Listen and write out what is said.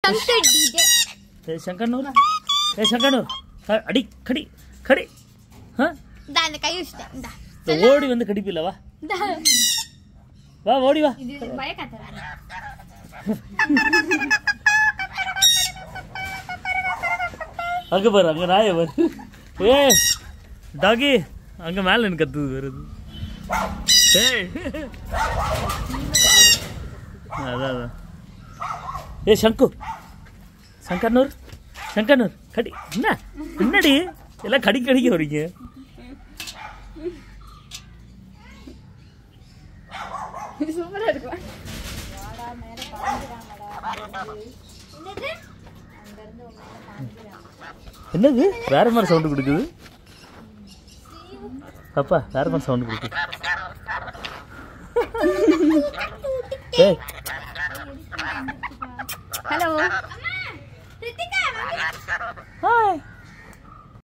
Shankar DJ ஏ சங்கர்னூர் ஏ சங்கர்னூர் க- அடி கடி கடி ஆ இந்த அந்த கை வச்சுட்டேன் இந்த இந்த ஓடி வந்து கடிப்பில்ல வா இந்த வா ஓடி வா இது பயக்காத்த அங்க பாரு அங்க நாய பாரு ஏ டாகி அங்க மேல எனக்கு கத்துது வருது ஏய் அதான் அதான் ஏ சங்கு சங்கர்னூர் சங்கர்னூர் கடி என்ன என்னடி எல்லாம் கடிக்க கடிக்க வரீங்க சூப்பரா இருக்கும் என்னது வேற மாதிரி சவுண்டு கொடுக்குது பாப்பா வேற மாதிரி சவுண்டு கொடுக்குது ஏய் ஹலோ ஹாய்